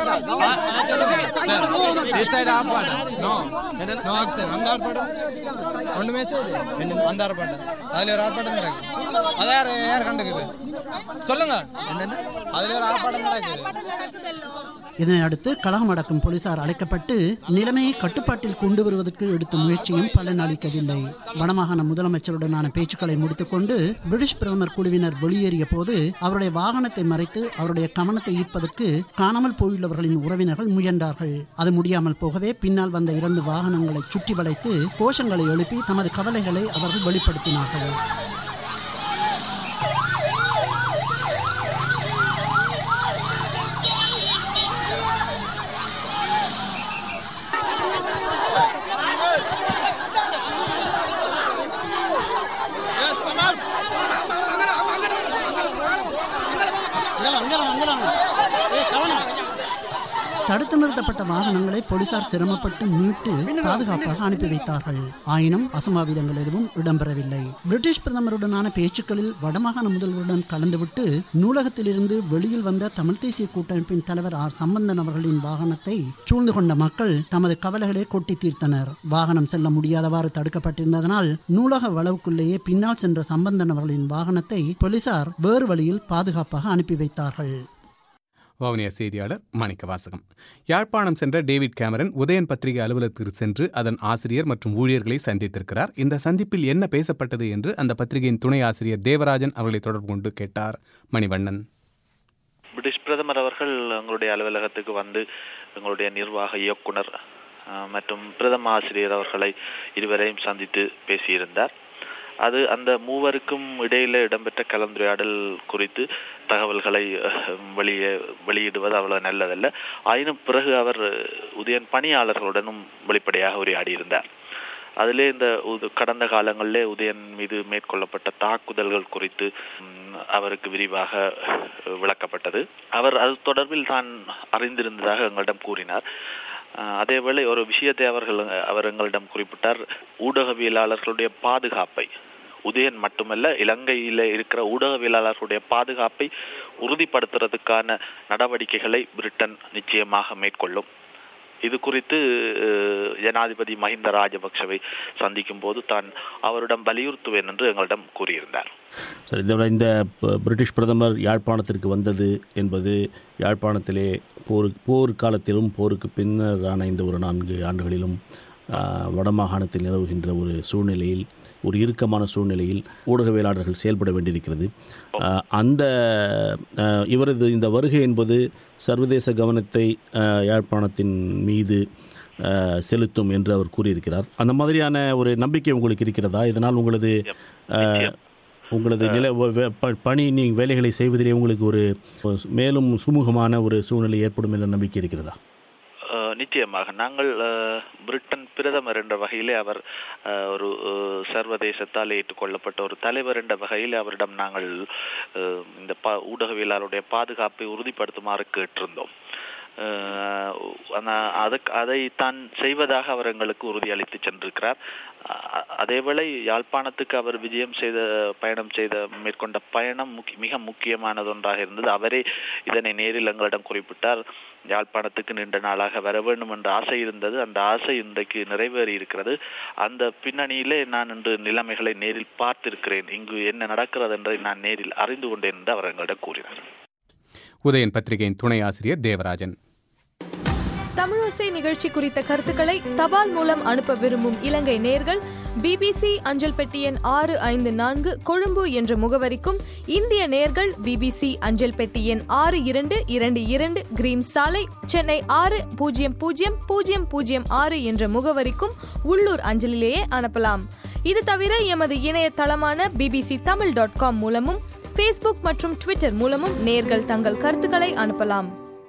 Speaker 15: This side ஆர்ப்பாட்டம். No. No action. அந்த ஆர்ப்பாட்டம் ஒண்ணுமே செய்யுது அந்த ஆர்ப்பாட்டம் அதுல ஒரு ஆர்ப்பாட்டம் நடக்குது அதான் யார் யார் கண்டுக்குது சொல்லுங்க அதுல ஒரு ஆர்ப்பாட்டம் நடக்குது
Speaker 11: இதனை அடுத்து கலகம் அடக்கும் போலீசார் அழைக்கப்பட்டு நிலைமையை கட்டுப்பாட்டில் கொண்டு வருவதற்கு எடுத்த முயற்சியும் பலனளிக்கவில்லை வடமாகாண முதலமைச்சருடனான பேச்சுக்களை முடித்துக்கொண்டு பிரிட்டிஷ் பிரதமர் குழுவினர் வெளியேறிய போது அவருடைய வாகனத்தை மறைத்து அவருடைய கவனத்தை ஈர்ப்பதற்கு காணாமல் போயுள்ளவர்களின் உறவினர்கள் முயன்றார்கள் அது முடியாமல் போகவே பின்னால் வந்த இரண்டு வாகனங்களை சுற்றி வளைத்து கோஷங்களை எழுப்பி தமது கவலைகளை அவர்கள் வெளிப்படுத்தினார்கள்
Speaker 15: Yes, come on.
Speaker 11: தடுத்து நிறுத்தப்பட்ட வாகனங்களை போலீசார் சிரமப்பட்டு மீட்டு பாதுகாப்பாக அனுப்பி வைத்தார்கள் ஆயினும் அசம்பாவிதங்கள் எதுவும் இடம்பெறவில்லை பிரிட்டிஷ் பிரதமருடனான பேச்சுக்களில் வடமாகாண முதல்வருடன் கலந்துவிட்டு நூலகத்திலிருந்து வெளியில் வந்த தமிழ் தேசிய கூட்டமைப்பின் தலைவர் ஆர் சம்பந்தன் அவர்களின் வாகனத்தை சூழ்ந்து கொண்ட மக்கள் தமது கவலைகளை கொட்டி தீர்த்தனர் வாகனம் செல்ல முடியாதவாறு தடுக்கப்பட்டிருந்ததனால் நூலக வளவுக்குள்ளேயே பின்னால் சென்ற சம்பந்தன் அவர்களின் வாகனத்தை போலீசார் வேறு வழியில் பாதுகாப்பாக அனுப்பி வைத்தார்கள்
Speaker 1: வவுனியா செய்தியாளர் மாணிக்க வாசகம் யாழ்ப்பாணம் சென்ற டேவிட் கேமரன் உதயன் பத்திரிகை அலுவலகத்திற்கு சென்று அதன் ஆசிரியர் மற்றும் ஊழியர்களை சந்தித்திருக்கிறார் இந்த சந்திப்பில் என்ன பேசப்பட்டது என்று அந்த பத்திரிகையின் துணை ஆசிரியர் தேவராஜன் அவர்களை தொடர்பு கொண்டு கேட்டார் மணிவண்ணன்
Speaker 16: பிரிட்டிஷ் பிரதமர் அவர்கள் எங்களுடைய அலுவலகத்துக்கு வந்து எங்களுடைய நிர்வாக இயக்குனர் அஹ், மற்றும் பிரதம ஆசிரியர் அவர்களை இருவரையும் சந்தித்து பேசியிருந்தார் அது அந்த மூவருக்கும் இடையில இடம்பெற்ற கலந்துரையாடல் குறித்து தகவல்களை அஹ், வெளியே வெளியிடுவது அவ்வளவு நல்லதல்ல ஆயினும் பிறகு அவர் உதயன் பணியாளர்களுடனும் வெளிப்படையாக உரையாடியிருந்தார் அதிலே இந்த உது- கடந்த காலங்களிலே உதயன் மீது மேற்கொள்ளப்பட்ட தாக்குதல்கள் குறித்து ம், அவருக்கு விரிவாக அஹ், விளக்கப்பட்டது அவர் அது தொடர்பில் தான் அறிந்திருந்ததாக எங்களிடம் கூறினார் அஹ், அதேவேளை ஒரு விஷயத்தை அவர்கள் அவர் எங்களிடம் குறிப்பிட்டார் ஊடகவியலாளர்களுடைய பாதுகாப்பை உதயன் மட்டுமல்ல இலங்கையில இருக்கிற ஊடகவியலாளர்களுடைய பாதுகாப்பை உறுதிப்படுத்துறதுக்கான நடவடிக்கைகளை பிரிட்டன் நிச்சயமாக மேற்கொள்ளும் இது குறித்து அஹ், ஜனாதிபதி மஹிந்த ராஜபக்சவை சந்திக்கும் போது தான் அவரிடம் வலியுறுத்துவேன் என்று எங்களிடம் கூறியிருந்தார்
Speaker 17: சரி இதோட இந்த ப- பிரிட்டிஷ் பிரதமர் யாழ்ப்பாணத்திற்கு வந்தது என்பது யாழ்ப்பாணத்திலே போர் போர் காலத்திலும் போருக்கு பின்னரான இந்த ஒரு நான்கு ஆண்டுகளிலும் ஆ, வடமாகாணத்தில் நிலவுகின்ற ஒரு சூழ்நிலையில் ஒரு இறுக்கமான சூழ்நிலையில் ஊடகவியலாளர்கள் செயல்பட வேண்டியிருக்கிறது ஆ, அந்த ஆ, இவரது இந்த வருகை என்பது சர்வதேச கவனத்தை ஆ, யாழ்ப்பாணத்தின் மீது ஆ, செலுத்தும் என்று அவர் கூறியிருக்கிறார் அந்த மாதிரியான ஒரு நம்பிக்கை உங்களுக்கு இருக்கிறதா இதனால் உங்களது ஆ, உங்களது நில வ- வ- ப- பணி நீ வேலைகளை செய்வதிலே உங்களுக்கு ஒரு மேலும் சுமூகமான ஒரு சூழ்நிலை ஏற்படும் என்ற நம்பிக்கை இருக்கிறதா
Speaker 16: அஹ், நிச்சயமாக நாங்கள் அஹ், பிரிட்டன் பிரதமர் என்ற வகையிலே அவர் அஹ், ஒரு அஹ், சர்வதேசத்தால் ஏற்றுக்கொள்ளப்பட்ட ஒரு தலைவர் என்ற வகையில் அவரிடம் நாங்கள் அஹ், இந்த பா ஊடகவியலாளருடைய பாதுகாப்பை உறுதிப்படுத்துமாறு கேட்டிருந்தோம் அஹ், ஆனா அதுக்கு அதை தான் செய்வதாக அவர் எங்களுக்கு உறுதியளித்து சென்றிருக்கிறார் அ- அதேவேளை யாழ்ப்பாணத்துக்கு அவர் விஜயம் செய்த பயணம் செய்த மேற்கொண்ட பயணம் முக்கிய மிக முக்கியமானது ஒன்றாக இருந்தது அவரே இதனை நேரில் எங்களிடம் குறிப்பிட்டார் யாழ்ப்பாணத்துக்கு நீண்ட நாளாக வர வேண்டும் என்ற ஆசை இருந்தது அந்த ஆசை இன்றைக்கு நிறைவேறி இருக்கிறது அந்த பின்னணியிலே நான் இன்று நிலைமைகளை நேரில் பார்த்திருக்கிறேன் இங்கு என்ன நடக்கிறது என்பதை நான் நேரில் அறிந்து கொண்டேன் என்று அவர் எங்களிடம் கூறினார்
Speaker 1: உதயன் பத்திரிகையின் துணை ஆசிரியர் தேவராஜன்
Speaker 18: தமிழோசை நிகழ்ச்சி குறித்த கருத்துக்களை தபால் மூலம் அனுப்ப விரும்பும் இலங்கை நேர்கள் பிபிசி அஞ்சல் பெட்டி எண் ஆறு ஐந்து நான்கு கொழும்பு என்ற முகவரிக்கும் இந்திய நேர்கள் பிபிசி அஞ்சல் பெட்டி எண் ஆறு இரண்டு இரண்டு இரண்டு கிரீம் சாலை சென்னை ஆறு பூஜ்ஜியம் பூஜ்ஜியம் பூஜ்ஜியம் பூஜ்ஜியம் ஆறு என்ற முகவரிக்கும் உள்ளூர் அஞ்சலிலேயே அனுப்பலாம் இது தவிர எமது இணையதளமான பிபிசி தமிழ் டாட் காம் மூலமும் ஃபேஸ்புக் மற்றும் ட்விட்டர் மூலமும் நேர்கள் தங்கள் கருத்துக்களை அனுப்பலாம்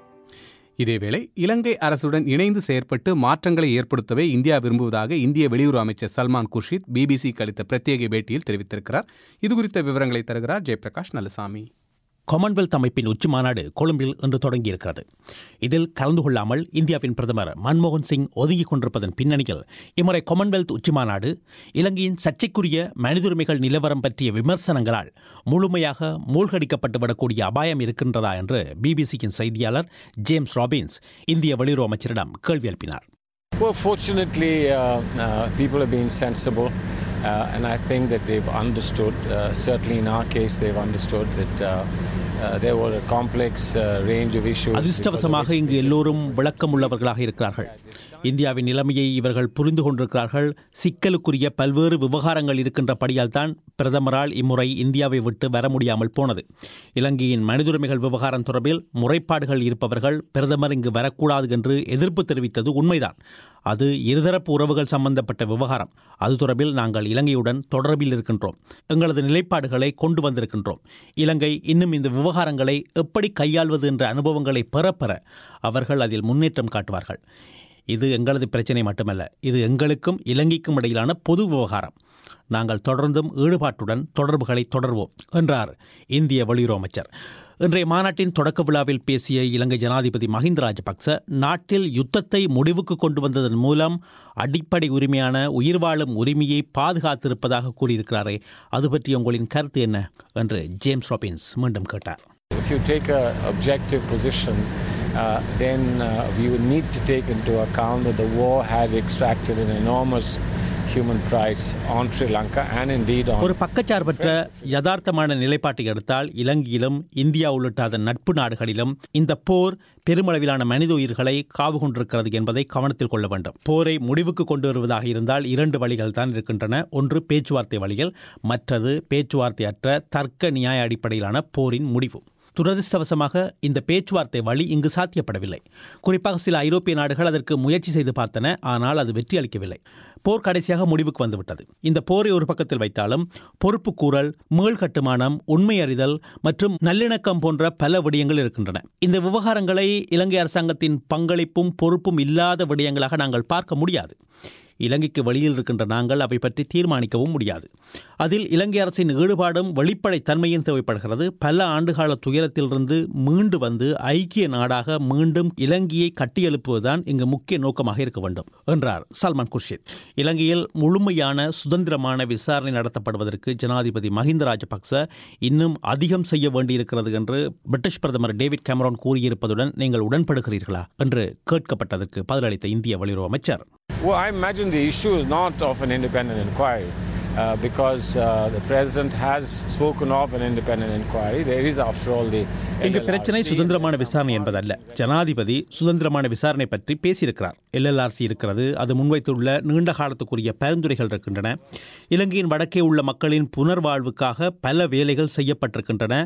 Speaker 1: இதேவேளை இலங்கை அரசுடன் இணைந்து செயற்பட்டு மாற்றங்களை ஏற்படுத்தவே இந்தியா விரும்புவதாக இந்திய வெளியுறவு அமைச்சர் சல்மான் குர்ஷித் பிபிசிக்கு அளித்த பிரத்யேக பேட்டியில் தெரிவித்திருக்கிறார் இதுகுறித்த விவரங்களை தருகிறார் ஜெயபிரகாஷ் நல்லசாமி
Speaker 4: காமன்வெல்த் அமைப்பின் உச்சி மாநாடு கொழும்பில் இன்று தொடங்கியிருக்கிறது இதில் கலந்து கொள்ளாமல் இந்தியாவின் பிரதமர் மன்மோகன் சிங் ஒதுங்கிக் கொண்டிருப்பதன் பின்னணியில் இம்முறை காமன்வெல்த் உச்சி மாநாடு இலங்கையின் சர்ச்சைக்குரிய மனிதுரிமைகள் நிலவரம் பற்றிய விமர்சனங்களால் முழுமையாக மூழ்கடிக்கப்பட்டுவிடக்கூடிய அபாயம் இருக்கின்றதா என்று பிபிசியின் செய்தியாளர் ஜேம்ஸ் ராபின்ஸ் இந்திய வெளியுறவு அமைச்சரிடம் கேள்வி எழுப்பினார்
Speaker 19: Well, fortunately, uh, uh, people have been sensible, uh, and I think that they've understood. Uh, certainly, in our case, they've understood that uh, uh, there were a complex uh, range of issues.
Speaker 4: அதிர்ஷ்டவசமாக இங்கு எல்லோரும் விளக்கம் உள்ளவர்களாக இருக்கிறார்கள் இந்தியாவின் நிலைமையை இவர்கள் புரிந்து கொண்டிருக்கிறார்கள் சிக்கலுக்குரிய பல்வேறு விவகாரங்கள் இருக்கின்றபடியால் தான் பிரதமரால் இம்முறை இந்தியாவை விட்டு வர முடியாமல் போனது இலங்கையின் மனிதுரிமைகள் விவகாரம் தொடர்பில் முறைப்பாடுகள் இருப்பவர்கள் பிரதமர் இங்கு வரக்கூடாது என்று எதிர்ப்பு தெரிவித்தது உண்மைதான் அது இருதரப்பு உறவுகள் சம்பந்தப்பட்ட விவகாரம் அது தொடர்பில் நாங்கள் இலங்கையுடன் தொடர்பில் இருக்கின்றோம் எங்களது நிலைப்பாடுகளை கொண்டு வந்திருக்கின்றோம் இலங்கை இன்னும் இந்த விவகாரங்களை எப்படி கையாள்வது என்ற அனுபவங்களை பெற பெற அவர்கள் அதில் முன்னேற்றம் காட்டுவார்கள் இது எங்களது பிரச்சனை மட்டுமல்ல இது எங்களுக்கும் இலங்கைக்கும் இடையிலான பொது விவகாரம் நாங்கள் தொடர்ந்தும் ஈடுபாட்டுடன் தொடர்புகளை தொடர்வோம் என்றார் இந்திய வெளியுறவு அமைச்சர் இன்றைய மாநாட்டின் தொடக்க விழாவில் பேசிய இலங்கை ஜனாதிபதி மஹிந்த ராஜபக்ச நாட்டில் யுத்தத்தை முடிவுக்கு கொண்டு வந்ததன் மூலம் அடிப்படை உரிமையான உயிர் வாழும் உரிமையை பாதுகாத்திருப்பதாக கூறியிருக்கிறாரே அது பற்றி உங்களின் கருத்து என்ன என்று ஜேம்ஸ் ராபின்ஸ் மீண்டும் கேட்டார்
Speaker 19: If you take a objective position, uh, then uh, we would need to take into account that the war had extracted an enormous human price on Sri Lanka and indeed on
Speaker 4: ஒரு பக்கச்சார்பற்ற யதார்த்தமான நிலைப்பாட்டை எடுத்தால் இலங்கையிலும் India உள்ளிட்ட அதன் நட்பு நாடுகளிலும் இந்த போர் பெருமளவிலான மனித உயிர்களை காவு கொண்டிருக்கிறது என்பதை கவனத்தில் கொள்ள வேண்டும் போரை முடிவுக்கு கொண்டு வருவதாக இருந்தால் இரண்டு வழிகள் தான் இருக்கின்றன ஒன்று பேச்சுவார்த்தை வழிகள் மற்றது பேச்சுவார்த்தையற்ற தர்க்க நியாய அடிப்படையிலான போரின் முடிவு துரதிர்ஷ்டவசமாக இந்த பேச்சுவார்த்தை வழி இங்கு சாத்தியப்படவில்லை குறிப்பாக சில ஐரோப்பிய நாடுகள் அதற்கு முயற்சி செய்து பார்த்தன ஆனால் அது வெற்றி அளிக்கவில்லை போர் கடைசியாக முடிவுக்கு வந்துவிட்டது இந்த போரை ஒரு பக்கத்தில் வைத்தாலும் பொறுப்பு கூறல் மீள் கட்டுமானம் உண்மை அறிதல் மற்றும் நல்லிணக்கம் போன்ற பல விடயங்கள் இருக்கின்றன இந்த விவகாரங்களை இலங்கை அரசாங்கத்தின் பங்களிப்பும் பொறுப்பும் இல்லாத விடயங்களாக நாங்கள் பார்க்க முடியாது இலங்கைக்கு வெளியில் இருக்கின்ற நாங்கள் அவை பற்றி தீர்மானிக்கவும் முடியாது அதில் இலங்கை அரசின் ஈடுபாடும் வெளிப்படைத்தன்மையும் தேவைப்படுகிறது பல ஆண்டுகால துயரத்திலிருந்து மீண்டு வந்து ஐக்கிய நாடாக மீண்டும் இலங்கையை கட்டியெழுப்புவதுதான் இங்கு முக்கிய நோக்கமாக இருக்க வேண்டும் என்றார் சல்மான் குர்ஷித் இலங்கையில் முழுமையான சுதந்திரமான விசாரணை நடத்தப்படுவதற்கு ஜனாதிபதி மஹிந்த ராஜபக்ச இன்னும் அதிகம் செய்ய வேண்டியிருக்கிறது என்று பிரிட்டிஷ் பிரதமர் டேவிட் கேமரான் கூறியிருப்பதுடன் நீங்கள் உடன்படுகிறீர்களா என்று கேட்கப்பட்டதற்கு பதிலளித்த இந்திய வெளியுறவு அமைச்சர்
Speaker 19: Well, I imagine the issue is not of an independent inquiry. Uh, because uh, the president has spoken of an independent inquiry. There is, after all, the
Speaker 4: இங்கு பிரச்சனை சுதந்திரமான விசாரணை என்பதல்ல ஜனாதிபதி சுதந்திரமான விசாரணை பற்றி பேசியிருக்கிறார் எல்எல்ஆர்சி இருக்கிறது அது முன்வைத்துள்ள நீண்ட காலத்துக்குரிய பரிந்துரைகள் இருக்கின்றன இலங்கையின் வடக்கே உள்ள மக்களின் புனர்வாழ்வுக்காக பல வேலைகள் செய்யப்பட்டிருக்கின்றன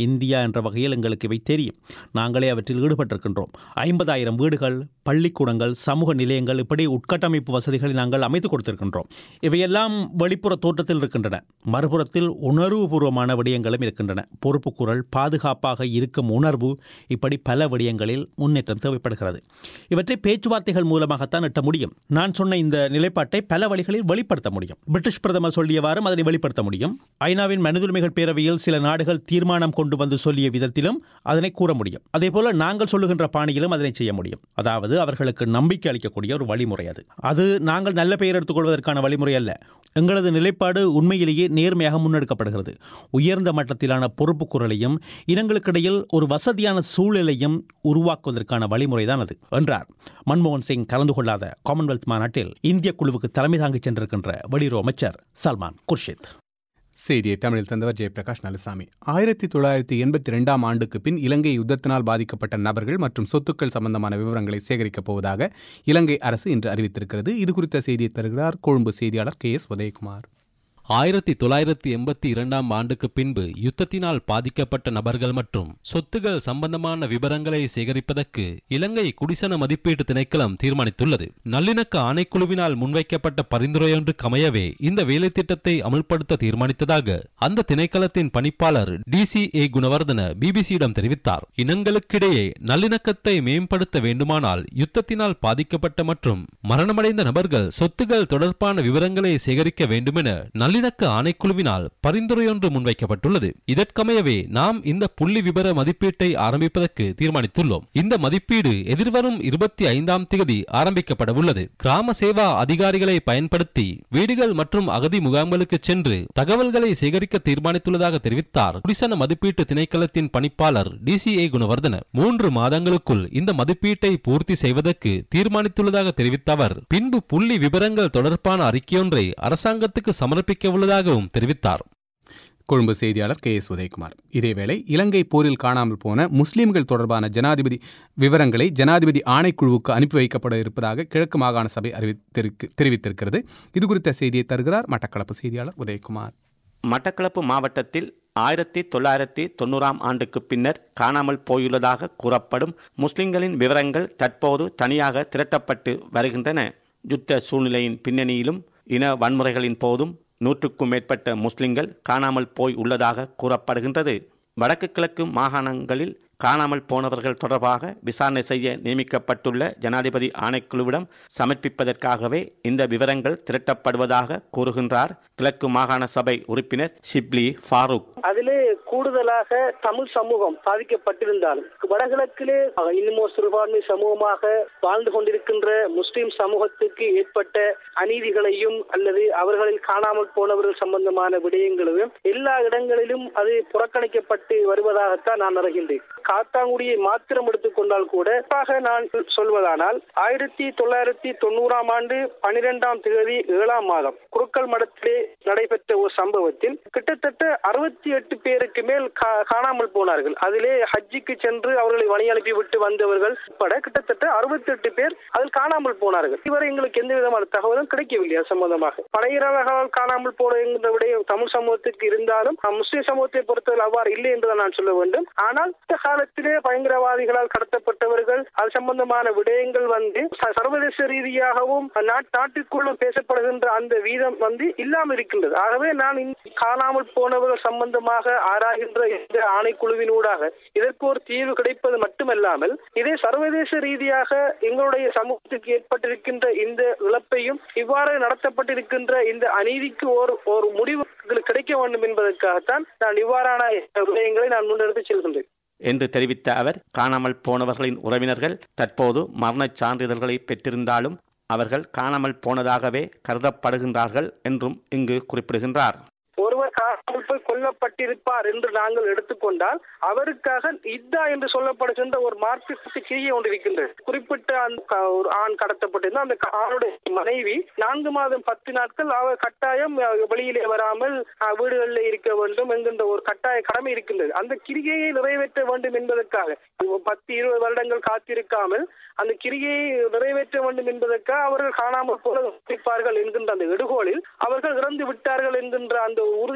Speaker 4: இந்தியா என்ற வகையில் எங்களுக்கு இவை தெரியும் நாங்களே அவற்றில் ஈடுபட்டிருக்கின்றோம் ஐம்பதாயிரம் வீடுகள் பள்ளிக்கூடங்கள் சமூக நிலையங்கள் இப்படி உட்கட்டமைப்பு வசதிகளை நாங்கள் அமைத்துக் கொடுத்திருக்கின்றோம் இவையெல்லாம் வெளிப்புற தோற்றத்தில் இருக்கின்றன மறுபுறத்தில் உணர்வுபூர்வமான விடயங்களும் இருக்கின்றன பொறுப்புக்கூறல் பாதுகாப்பாக இருக்கும் உணர்வு இப்படி பல விடயங்களில் முன்னேற்றம் தேவைப்படுகிறது இவற்றை பேச்சுவார்த்தைகள் மூலமாகத்தான் எட்ட முடியும் நான் சொன்ன இந்த நிலைப்பாட்டை பல வழிகளில் வெளிப்படுத்த முடியும் பிரிட்டிஷ் பிரதமர் சொல்லியவாறும் அதனை வெளிப்படுத்த முடியும் ஐநாவின் மனிதுரிமைகள் பேரவையில் சில நாடுகள் தீர்மானம் கொண்டு வந்து சொல்லிய விதத்திலும் அதனை கூற முடியும் அதேபோல நாங்கள் சொல்லுகின்ற பாணியிலும் அதனை செய்ய முடியும் அதாவது அவர்களுக்கு நம்பிக்கை அளிக்கக்கூடிய ஒரு வழிமுறை அது அது நாங்கள் நல்ல பெயர் எடுத்துக்கொள்வதற்கான வழிமுறை அல்ல எங்களது நிலைப்பாடு உண்மையிலேயே நேர்மையாக முன்னெடுக்கப்படுகிறது உயர்ந்த மட்டத்திலான பொறுப்பு குரலையும் இனங்களுக்கிடையில் ஒரு வசதியான சூழலையும் உருவாக்குவதற்கான வழிமுறைதான் அது என்றார் மன்மோகன் சிங் கலந்து கொள்ளாத காமன்வெல்த் மாநாட்டில் இந்திய குழுவுக்கு தலைமை தாங்கி சென்றிருக்கின்ற வெளியுறவு அமைச்சர் சல்மான் குர்ஷித்
Speaker 1: செய்தியை தமிழில் தந்தவர் ஜெயபிரகாஷ் நலசாமி ஆயிரத்தி தொள்ளாயிரத்தி எண்பத்தி ரெண்டாம் ஆண்டுக்கு பின் இலங்கை யுத்தத்தினால் பாதிக்கப்பட்ட நபர்கள் மற்றும் சொத்துக்கள் சம்பந்தமான விவரங்களை சேகரிக்கப் போவதாக இலங்கை அரசு இன்று அறிவித்திருக்கிறது இது குறித்த செய்தியை தருகிறார் கொழும்பு செய்தியாளர் கே எஸ் உதயகுமார்
Speaker 20: ஆயிரத்தி தொள்ளாயிரத்தி எண்பத்தி இரண்டாம் ஆண்டுக்கு பின்பு யுத்தத்தினால் பாதிக்கப்பட்ட நபர்கள் மற்றும் சொத்துகள் சம்பந்தமான விவரங்களை சேகரிப்பதற்கு இலங்கை குடிசன மதிப்பீட்டு திணைக்களம் தீர்மானித்துள்ளது நல்லிணக்க ஆணைக்குழுவினால் முன்வைக்கப்பட்ட பரிந்துரையொன்று கமையவே இந்த வேலை திட்டத்தை அமல்படுத்த தீர்மானித்ததாக அந்த திணைக்களத்தின் பணிப்பாளர் டி சி ஏ குணவர்தன பிபிசியிடம் தெரிவித்தார் இனங்களுக்கிடையே நல்லிணக்கத்தை மேம்படுத்த வேண்டுமானால் யுத்தத்தினால் பாதிக்கப்பட்ட மற்றும் மரணமடைந்த நபர்கள் சொத்துகள் தொடர்பான விவரங்களை சேகரிக்க வேண்டுமென நல்லிணக்க ஆணைக்குழுவினால் பரிந்துரையொன்று முன்வைக்கப்பட்டுள்ளது இதற்கமையவே நாம் இந்த புள்ளி விபர மதிப்பீட்டை ஆரம்பிப்பதற்கு தீர்மானித்துள்ளோம் இந்த மதிப்பீடு எதிர்வரும் இருபத்தி ஐந்தாம் தேதி ஆரம்பிக்கப்படவுள்ளது கிராம சேவா அதிகாரிகளை பயன்படுத்தி வீடுகள் மற்றும் அகதி முகாம்களுக்கு சென்று தகவல்களை சேகரிக்க தீர்மானித்துள்ளதாக தெரிவித்தார் குடிசன மதிப்பீட்டு திணைக்களத்தின் பணிப்பாளர் டிசிஏ குணவர்தன மூன்று மாதங்களுக்குள் இந்த மதிப்பீட்டை பூர்த்தி செய்வதற்கு தீர்மானித்துள்ளதாக தெரிவித்த அவர் பின்பு புள்ளி விவரங்கள் தொடர்பான அறிக்கையொன்றை அரசாங்கத்துக்கு சமர்ப்பிக்க உள்ளதாகவும் தெரிவித்தார்
Speaker 1: கொழும்பு செய்தியாளர் கே எஸ் உதயகுமார் இதேவேளை இலங்கை போரில் காணாமல் போன முஸ்லிம்கள் தொடர்பான ஜனாதிபதி விவரங்களை ஜனாதிபதி ஆணைக்குழுவுக்கு அனுப்பி வைக்கப்பட இருப்பதாக கிழக்கு மாகாண சபை அறிவித்திருக்கு தெரிவித்திருக்கிறது இது குறித்த செய்தியை தருகிறார் மட்டக்களப்பு செய்தியாளர் உதயகுமார்
Speaker 21: மட்டக்களப்பு மாவட்டத்தில் ஆயிரத்தி தொள்ளாயிரத்தி தொண்ணூறாம் ஆண்டுக்கு பின்னர் காணாமல் போயுள்ளதாக கூறப்படும் முஸ்லிம்களின் விவரங்கள் தற்போது தனியாக திரட்டப்பட்டு வருகின்றன யுத்த சூழ்நிலையின் பின்னணியிலும் இன வன்முறைகளின் போதும் நூற்றுக்கும் மேற்பட்ட முஸ்லிம்கள் காணாமல் போய் உள்ளதாக கூறப்படுகின்றது வடக்கு கிழக்கு மாகாணங்களில் காணாமல் போனவர்கள் தொடர்பாக விசாரணை செய்ய நியமிக்கப்பட்டுள்ள ஜனாதிபதி ஆணைக்குழுவிடம் சமர்ப்பிப்பதற்காகவே இந்த விவரங்கள் திரட்டப்படுவதாக கூறுகின்றார் கிழக்கு மாகாண சபை உறுப்பினர் ஷிப்லி ஃபாரூக்
Speaker 22: அதிலே கூடுதலாக தமிழ் சமூகம் பாதிக்கப்பட்டிருந்தாலும் வடகிழக்கிலே இன்னுமோ சிறுபான்மை சமூகமாக வாழ்ந்து கொண்டிருக்கின்ற முஸ்லிம் சமூகத்துக்கு ஏற்பட்ட அநீதிகளையும் அல்லது அவர்களில் காணாமல் போனவர்கள் சம்பந்தமான விடயங்களையும் எல்லா இடங்களிலும் அது புறக்கணிக்கப்பட்டு வருவதாகத்தான் நான் அறிகின்றேன் காத்தாங்குடியை மாத்திரம் எடுத்துக்கொண்டால் கூட நான் சொல்வதானால் ஆயிரத்தி தொள்ளாயிரத்தி தொண்ணூறாம் ஆண்டு பனிரெண்டாம் தேதி ஏழாம் மாதம் குருக்கள் மடத்திலே நடைபெற்ற ஒரு சம்பவத்தில் கிட்டத்தட்ட அறுபத்தி எட்டு பேருக்கு மேல் காணாமல் போனார்கள் அதிலே ஹஜ்ஜிக்கு சென்று அவர்களை வழி அனுப்பி விட்டு வந்தவர்கள் உட்பட கிட்டத்தட்ட அறுபத்தி எட்டு பேர் அதில் காணாமல் போனார்கள் இதுவரை எங்களுக்கு எந்த விதமான தகவலும் கிடைக்கவில்லை அது சம்பந்தமாக படையிறவர்களால் காணாமல் போன என்கிற விடயம் தமிழ் சமூகத்துக்கு இருந்தாலும் முஸ்லிம் சமூகத்தை பொறுத்தவரை அவ்வாறு இல்லை என்று நான் சொல்ல வேண்டும் ஆனால் இந்த காலத்திலே பயங்கரவாதிகளால் கடத்தப்பட்டவர்கள் அது சம்பந்தமான விடயங்கள் வந்து சர்வதேச ரீதியாகவும் நாட்டிற்குள்ளும் பேசப்படுகின்ற அந்த வீதம் வந்து இல்லாமல் இருக்கின்றது ஆகவே நான் காணாமல் போனவர்கள் சம்பந்தமாக ஆராய்கின்ற இந்த ஆணைக்குழுவினூடாக இதற்கு ஒரு தீர்வு கிடைப்பது மட்டுமல்லாமல் இதே சர்வதேச ரீதியாக எங்களுடைய சமூகத்துக்கு ஏற்பட்டிருக்கின்ற இந்த இழப்பையும் இவ்வாறு நடத்தப்பட்டிருக்கின்ற இந்த அநீதிக்கு ஒரு ஒரு முடிவு கிடைக்க வேண்டும் என்பதற்காகத்தான் நான் இவ்வாறான விடயங்களை நான் முன்னெடுத்து செல்கின்றேன்
Speaker 21: என்று தெரிவித்த அவர் காணாமல் போனவர்களின் உறவினர்கள் தற்போது மரணச் சான்றிதழ்களை பெற்றிருந்தாலும் அவர்கள் காணாமல் போனதாகவே கருதப்படுகின்றார்கள் என்றும் இங்கு குறிப்பிடுகின்றார்
Speaker 22: ஒருவர் காணாமல் போய் கொல்லப்பட்டிருப்பார் என்று நாங்கள் எடுத்துக்கொண்டால் அவருக்காக இத்தா என்று சொல்லப்படுகின்ற ஒரு மார்க்சிஸ்ட் கிரியை ஒன்று இருக்கின்றது குறிப்பிட்ட அந்த ஒரு ஆண் கடத்தப்பட்டிருந்த அந்த ஆணுடைய மனைவி நான்கு மாதம் பத்து நாட்கள் அவர் கட்டாயம் வெளியிலே வராமல் வீடுகளில் இருக்க வேண்டும் என்கின்ற ஒரு கட்டாய கடமை இருக்கின்றது அந்த கிரிகையை நிறைவேற்ற வேண்டும் என்பதற்காக பத்து இருபது வருடங்கள் காத்திருக்காமல் அந்த கிரிகையை நிறைவேற்ற வேண்டும் என்பதற்காக அவர்கள் காணாமல் போல என்கின்ற அந்த எடுகோலில் அவர்கள் இறந்து விட்டார்கள் என்கின்ற அந்த உறுதி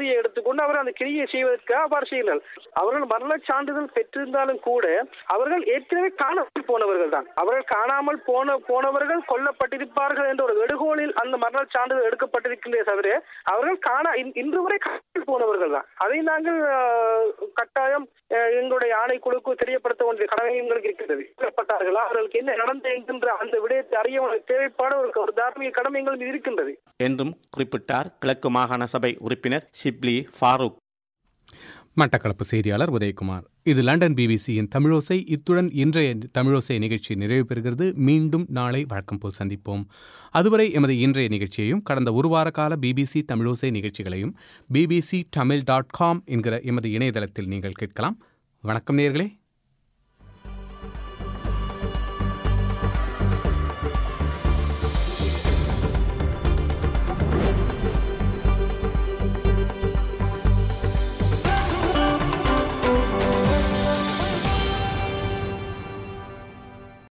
Speaker 22: அனுமதியை எடுத்துக்கொண்டு அவர் அந்த கிரியை செய்வதற்காக அவ்வாறு செய்கிறார்கள் அவர்கள் மரணச் சான்றிதழ் பெற்றிருந்தாலும் கூட அவர்கள் ஏற்கனவே காணாமல் போனவர்கள் தான் அவர்கள் காணாமல் போன போனவர்கள் கொல்லப்பட்டிருப்பார்கள் என்ற ஒரு வெடுகோலில் அந்த மரணச் சான்றிதழ் எடுக்கப்பட்டிருக்கின்றே தவிர அவர்கள் காணா இன்- இன்று வரை காணாமல் போனவர்கள் தான் அதை நாங்கள் ஆஹ், கட்டாயம் ஆஹ், எங்களுடைய ஆணைக்குழுக்கு தெரியப்படுத்த வேண்டிய கடமை எங்களுக்கு இருக்கிறது கொல்லப்பட்டார்களா அவர்களுக்கு என்ன நடந்தது என்கின்ற அந்த விடயத்தை அறிய வேண்டிய தேவைப்பாடு ஒரு ஒரு தார்மீக கடமை எங்கள் மீது இருக்கின்றது
Speaker 21: என்றும் குறிப்பிட்டார் கிழக்கு மாகாண சபை உறுப்பினர் ஷிப்லி ஃபாரூக்
Speaker 1: மட்டக்களப்பு செய்தியாளர் உதயகுமார் இது லண்டன் பிபிசியின் தமிழோசை இத்துடன் இன்றைய தமிழோசை நிகழ்ச்சி நிறைவு பெறுகிறது மீண்டும் நாளை வழக்கம் போல் சந்திப்போம் அதுவரை எமது இன்றைய நிகழ்ச்சியையும் கடந்த ஒரு வார கால பிபிசி தமிழோசை நிகழ்ச்சிகளையும் பிபிசி தமிழ் டாட் காம் என்கிற எமது இணையதளத்தில் நீங்கள் கேட்கலாம் வணக்கம் நேர்களே